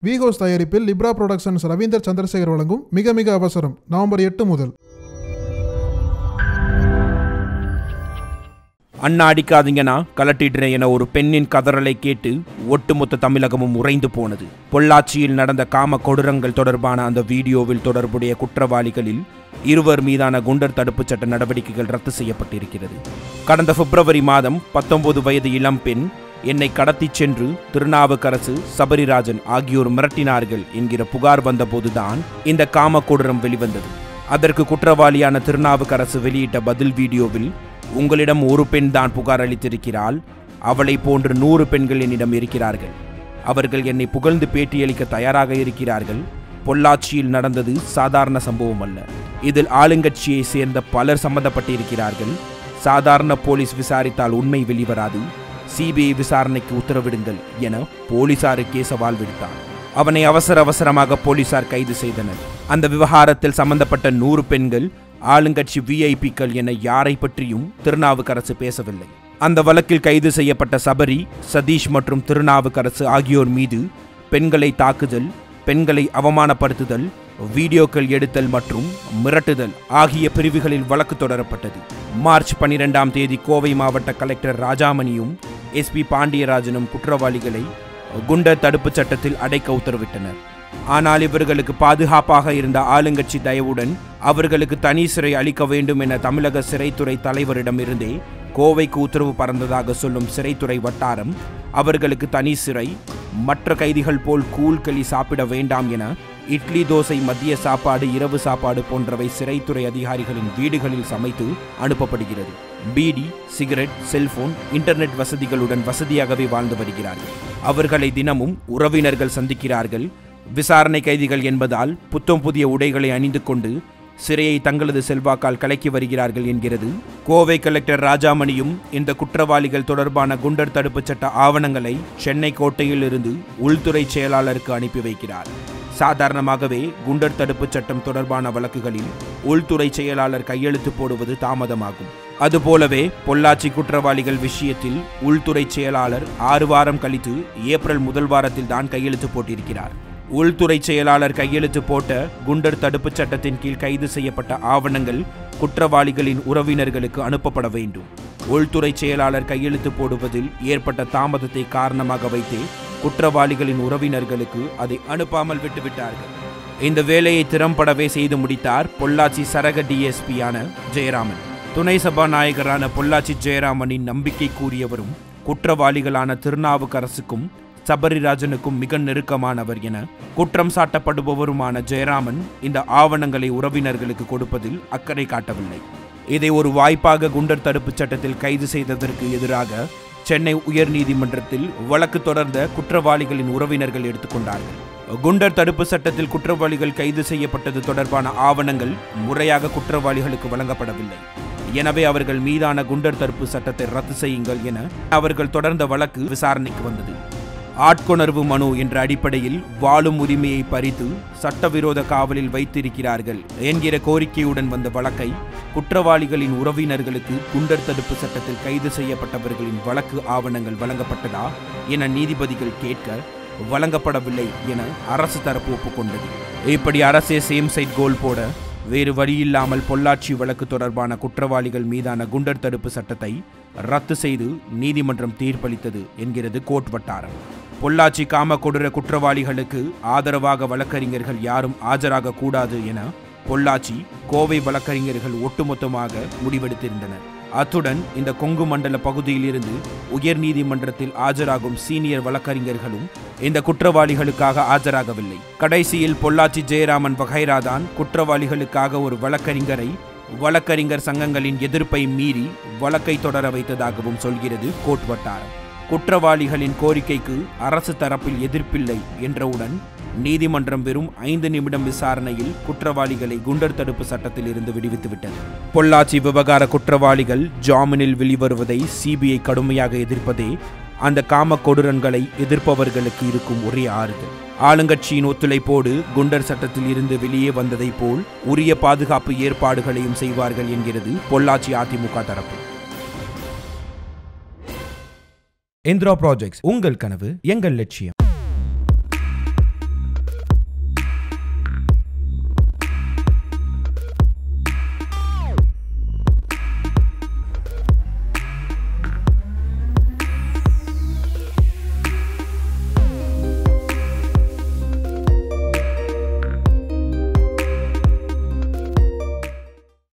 விஹோஸ் தயாரிப்பில் Libre productions Ravinder Chandrasekhar வழங்கும் மிக மிக அவசரம் நவம்பர் எட்டு முதல் அண்ணா அடிக்காதீங்கண்ணா கலட்டிடுறேன் என ஒரு பெண்ணின் கதறலை கேட்டு ஒட்டுமொத்த தமிழகமும் உறைந்து போனது பொள்ளாச்சியில் நடந்த காம கொடூரங்கள் தொடர்பான அந்த வீடியோவில் தொடர்புடைய குற்றவாளிகளில் இருவர் மீதான குண்டர் தடுப்புச் சட்ட நடவடிக்கைகள் ரத்து செய்யப்பட்டிருக்கிறது கடந்த பிப்ரவரி மாதம் பத்தொன்பது வயது இளம்பெண் என்னை கடத்திச் சென்று திருநாவுக்கரசு சபரிராஜன் ஆகியோர் மிரட்டினார்கள் என்கிற புகார் வந்தபோதுதான் இந்த காம கொடூரம் வெளிவந்தது அதற்கு குற்றவாளியான திருநாவுக்கரசு வெளியிட்ட பதில் வீடியோவில் உங்களிடம் ஒரு பெண் தான் புகார் அளித்திருக்கிறாள் அவளை போன்று நூறு பெண்கள் என்னிடம் இருக்கிறார்கள் அவர்கள் என்னை புகழ்ந்து பேட்டியளிக்க தயாராக இருக்கிறார்கள் பொள்ளாச்சியில் நடந்தது சாதாரண சம்பவம் அல்ல இதில் ஆளுங்கட்சியை சேர்ந்த பலர் சம்பந்தப்பட்டிருக்கிறார்கள் சாதாரண போலீஸ் விசாரித்தால் உண்மை வெளிவராது சிபிஐ விசாரணைக்கு உத்தரவிடுங்கள் என போலீசாருக்கே சவால் விடுத்தார் அவனை அவசர அவசரமாக போலீசார் கைது செய்தனர் அந்த விவகாரத்தில் சம்பந்தப்பட்ட நூறு பெண்கள் ஆளுங்கட்சி விஐபிக்கள் என யாரை பற்றியும் திருநாவுக்கரசு பேசவில்லை அந்த வழக்கில் கைது செய்யப்பட்ட சபரி சதீஷ் மற்றும் திருநாவுக்கரசு ஆகியோர் மீது பெண்களை தாக்குதல் பெண்களை அவமானப்படுத்துதல் வீடியோக்கள் எடுத்தல் மற்றும் மிரட்டுதல் ஆகிய பிரிவுகளில் வழக்கு தொடரப்பட்டது மார்ச் பனிரெண்டாம் தேதி கோவை மாவட்ட கலெக்டர் ராஜாமணியும் எஸ்பி பாண்டியராஜனும் குற்றவாளிகளை குண்டர் தடுப்புச் சட்டத்தில் அடைக்க உத்தரவிட்டனர் ஆனால் இவர்களுக்கு பாதுகாப்பாக இருந்த ஆளுங்கட்சி தயவுடன் அவர்களுக்கு தனி சிறை அளிக்க வேண்டும் என தமிழக சிறைத்துறை தலைவரிடமிருந்தே கோவைக்கு உத்தரவு பறந்ததாக சொல்லும் சிறைத்துறை வட்டாரம் அவர்களுக்கு தனி சிறை மற்ற கைதிகள் போல் கூழ் களி சாப்பிட வேண்டாம் என இட்லி தோசை மதிய சாப்பாடு இரவு சாப்பாடு போன்றவை சிறைத்துறை அதிகாரிகளின் வீடுகளில் சமைத்து அனுப்பப்படுகிறது பீடி சிகரெட் செல்போன் இன்டர்நெட் வசதிகளுடன் வசதியாகவே வாழ்ந்து வருகிறார்கள் அவர்களை தினமும் உறவினர்கள் சந்திக்கிறார்கள் விசாரணை கைதிகள் என்பதால் புத்தம் புதிய உடைகளை அணிந்து கொண்டு சிறையை தங்களது செல்வாக்கால் கலக்கி வருகிறார்கள் என்கிறது கோவை கலெக்டர் ராஜாமணியும் இந்த குற்றவாளிகள் தொடர்பான குண்டர் தடுப்புச் சட்ட ஆவணங்களை சென்னை கோட்டையில் இருந்து உள்துறை செயலாளருக்கு அனுப்பி வைக்கிறார் சாதாரணமாகவே குண்டர் தடுப்புச் சட்டம் தொடர்பான வழக்குகளில் உள்துறை செயலாளர் கையெழுத்து போடுவது தாமதமாகும் அதுபோலவே பொள்ளாச்சி குற்றவாளிகள் விஷயத்தில் உள்துறை செயலாளர் ஆறு வாரம் கழித்து ஏப்ரல் முதல் வாரத்தில் தான் கையெழுத்து போட்டிருக்கிறார் உள்துறை செயலாளர் கையெழுத்து போட்ட குண்டர் தடுப்புச் சட்டத்தின் கீழ் கைது செய்யப்பட்ட ஆவணங்கள் குற்றவாளிகளின் உறவினர்களுக்கு அனுப்பப்பட வேண்டும் உள்துறை செயலாளர் கையெழுத்து போடுவதில் ஏற்பட்ட தாமதத்தை காரணமாக வைத்தே குற்றவாளிகளின் உறவினர்களுக்கு அதை அனுப்பாமல் விட்டுவிட்டார்கள் இந்த வேலையை திறம்படவே செய்து முடித்தார் பொள்ளாச்சி சரக டிஎஸ்பியான ஜெயராமன் துணை சபாநாயகரான பொள்ளாச்சி ஜெயராமனின் நம்பிக்கை கூறியவரும் குற்றவாளிகளான திருநாவுக்கரசுக்கும் சபரிராஜனுக்கும் மிக நெருக்கமானவர் என குற்றம் சாட்டப்படுபவருமான ஜெயராமன் இந்த ஆவணங்களை உறவினர்களுக்கு கொடுப்பதில் அக்கறை காட்டவில்லை இதை ஒரு வாய்ப்பாக குண்டர் தடுப்புச் சட்டத்தில் கைது செய்ததற்கு எதிராக சென்னை உயர்நீதிமன்றத்தில் வழக்கு தொடர்ந்த குற்றவாளிகளின் உறவினர்கள் எடுத்துக்கொண்டார்கள் குண்டர் தடுப்பு சட்டத்தில் குற்றவாளிகள் கைது செய்யப்பட்டது தொடர்பான ஆவணங்கள் முறையாக குற்றவாளிகளுக்கு வழங்கப்படவில்லை எனவே அவர்கள் மீதான குண்டர் தடுப்பு சட்டத்தை ரத்து செய்யுங்கள் என அவர்கள் தொடர்ந்த வழக்கு விசாரணைக்கு வந்தது ஆட்கொணர்வு மனு என்ற அடிப்படையில் வாழும் உரிமையை பறித்து சட்டவிரோத காவலில் வைத்திருக்கிறார்கள் என்கிற கோரிக்கையுடன் வந்த வழக்கை குற்றவாளிகளின் உறவினர்களுக்கு குண்டர் தடுப்பு சட்டத்தில் கைது செய்யப்பட்டவர்களின் வழக்கு ஆவணங்கள் வழங்கப்பட்டதா என நீதிபதிகள் கேட்க வழங்கப்படவில்லை என அரசு தரப்பு ஒப்புக்கொண்டது இப்படி அரசே சேம் சைட் கோல் போட வேறு வழியில்லாமல் பொள்ளாச்சி வழக்கு தொடர்பான குற்றவாளிகள் மீதான குண்டர் தடுப்பு சட்டத்தை ரத்து செய்து நீதிமன்றம் தீர்ப்பளித்தது என்கிறது கோர்ட் வட்டாரம் பொள்ளாச்சி காம கொடூர குற்றவாளிகளுக்கு ஆதரவாக வழக்கறிஞர்கள் யாரும் ஆஜராக கூடாது என பொள்ளாச்சி கோவை வழக்கறிஞர்கள் ஒட்டுமொத்தமாக முடிவெடுத்திருந்தனர் அத்துடன் இந்த கொங்கு மண்டல பகுதியிலிருந்து உயர் நீதிமன்றத்தில் ஆஜராகும் சீனியர் வழக்கறிஞர்களும் இந்த குற்றவாளிகளுக்காக ஆஜராகவில்லை கடைசியில் பொள்ளாச்சி ஜெயராமன் வகைராதான் குற்றவாளிகளுக்காக ஒரு வழக்கறிஞரை வழக்கறிஞர் சங்கங்களின் எதிர்ப்பை மீறி வழக்கை தொடர வைத்ததாகவும் சொல்கிறது கோர்ட் வட்டாரம் குற்றவாளிகளின் கோரிக்கைக்கு அரசு தரப்பில் எதிர்ப்பில்லை என்றவுடன் நீதிமன்றம் வெறும் ஐந்து நிமிடம் விசாரணையில் குற்றவாளிகளை குண்டர் தடுப்பு சட்டத்தில் இருந்து விடுவித்துவிட்டது பொள்ளாச்சி விவகார குற்றவாளிகள் ஜாமீனில் வெளிவருவதை சிபிஐ கடுமையாக எதிர்ப்பதே அந்த காம கொடூரன்களை எதிர்ப்பவர்களுக்கு இருக்கும் ஒரே ஆறுதல் ஆளுங்கட்சியின் ஒத்துழைப்போடு குண்டர் சட்டத்தில் இருந்து வெளியே வந்ததை போல் உரிய பாதுகாப்பு ஏற்பாடுகளையும் செய்வார்கள் என்கிறது பொள்ளாச்சி அதிமுக தரப்பு இந்திரா ப்ராஜெக்ட்ஸ் உங்கள் கனவு எங்கள் லட்சியம்